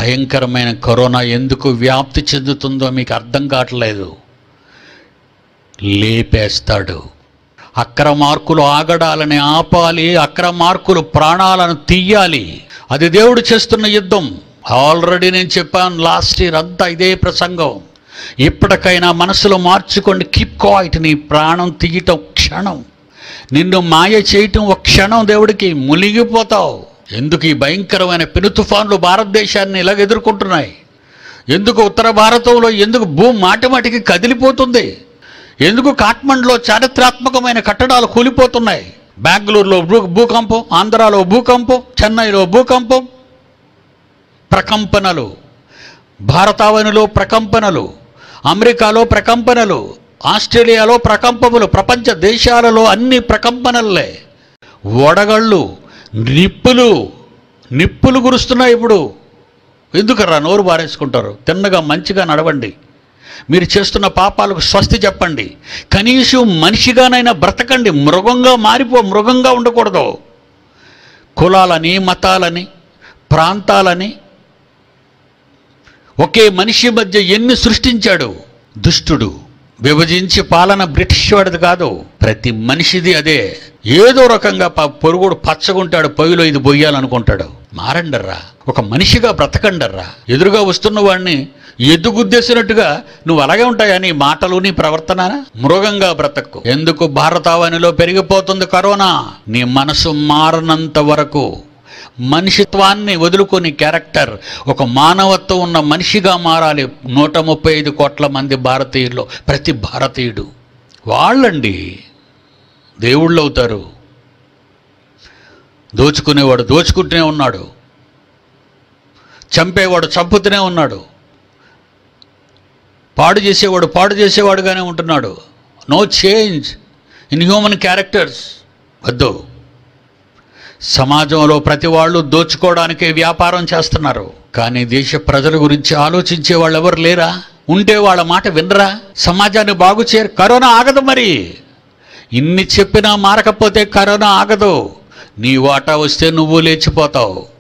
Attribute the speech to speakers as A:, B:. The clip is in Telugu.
A: భయంకరమైన కరోనా ఎందుకు వ్యాప్తి చెందుతుందో మీకు అర్థం కావట్లేదు లేపేస్తాడు అక్రమార్కులు ఆగడాలని ఆపాలి అక్రమార్కులు ప్రాణాలను తీయాలి అది దేవుడు చేస్తున్న యుద్ధం ఆల్రెడీ నేను చెప్పాను లాస్ట్ ఇయర్ అంతా ఇదే ప్రసంగం ఇప్పటికైనా మనసులో మార్చుకోండి కీప్ కాయిట్ నీ ప్రాణం తీయటం క్షణం నిన్ను మాయ చేయటం ఒక క్షణం దేవుడికి మునిగిపోతావు ఎందుకు ఈ భయంకరమైన పెను తుఫాన్లు భారతదేశాన్ని ఇలాగ ఎదుర్కొంటున్నాయి ఎందుకు ఉత్తర భారతంలో ఎందుకు భూ మాటిమాటికి కదిలిపోతుంది ఎందుకు కాట్మండ్లో చారిత్రాత్మకమైన కట్టడాలు కూలిపోతున్నాయి బెంగళూరులో భూ భూకంపం ఆంధ్రాలో భూకంపం చెన్నైలో భూకంపం ప్రకంపనలు భారతావనిలో ప్రకంపనలు అమెరికాలో ప్రకంపనలు ఆస్ట్రేలియాలో ప్రకంపములు ప్రపంచ దేశాలలో అన్ని ప్రకంపనలే వడగళ్ళు నిప్పులు నిప్పులు కురుస్తున్నాయి ఇప్పుడు ఎందుకర్రా నోరు బారేసుకుంటారు తిన్నగా మంచిగా నడవండి మీరు చేస్తున్న పాపాలకు స్వస్తి చెప్పండి కనీసం మనిషిగానైనా బ్రతకండి మృగంగా మారిపో మృగంగా ఉండకూడదు కులాలని మతాలని ప్రాంతాలని ఒకే మనిషి మధ్య ఎన్ని సృష్టించాడు దుష్టుడు విభజించి పాలన బ్రిటిష్ వాడిది కాదు ప్రతి మనిషిది అదే ఏదో రకంగా ప- పొరుగుడు పచ్చగుంటాడు పొయ్యిలో ఇది బొయ్యాలనుకుంటాడు మారండర్రా ఒక మనిషిగా బ్రతకండర్రా ఎదురుగా వస్తున్న వాడిని ఎద్దుగుద్దేసినట్టుగా నువ్వు అలాగే ఉంటాయా నీ మాటలు నీ ప్రవర్తన మృగంగా బ్రతకు ఎందుకు భారతావనిలో పెరిగిపోతుంది కరోనా నీ మనసు మారనంత వరకు మనిషిత్వాన్ని వదులుకొని క్యారెక్టర్ ఒక మానవత్వం ఉన్న మనిషిగా మారాలి నూట ముప్పై ఐదు కోట్ల మంది భారతీయుల్లో ప్రతి భారతీయుడు వాళ్ళండి దేవుళ్ళు అవుతారు దోచుకునేవాడు దోచుకుంటూనే ఉన్నాడు చంపేవాడు చంపుతూనే ఉన్నాడు పాడు చేసేవాడు పాడు చేసేవాడుగానే ఉంటున్నాడు no change in human characters వద్దు సమాజంలో ప్రతి వాళ్ళు దోచుకోవడానికే వ్యాపారం చేస్తున్నారు కానీ దేశ ప్రజల గురించి ఆలోచించే వాళ్ళు ఎవరు లేరా ఉంటే వాళ్ళ మాట వినరా సమాజాన్ని బాగు చేయరు కరోనా ఆగదు మరి ఇన్ని చెప్పినా మారకపోతే కరోనా ఆగదు నీ వాటా వస్తే నువ్వు లేచిపోతావు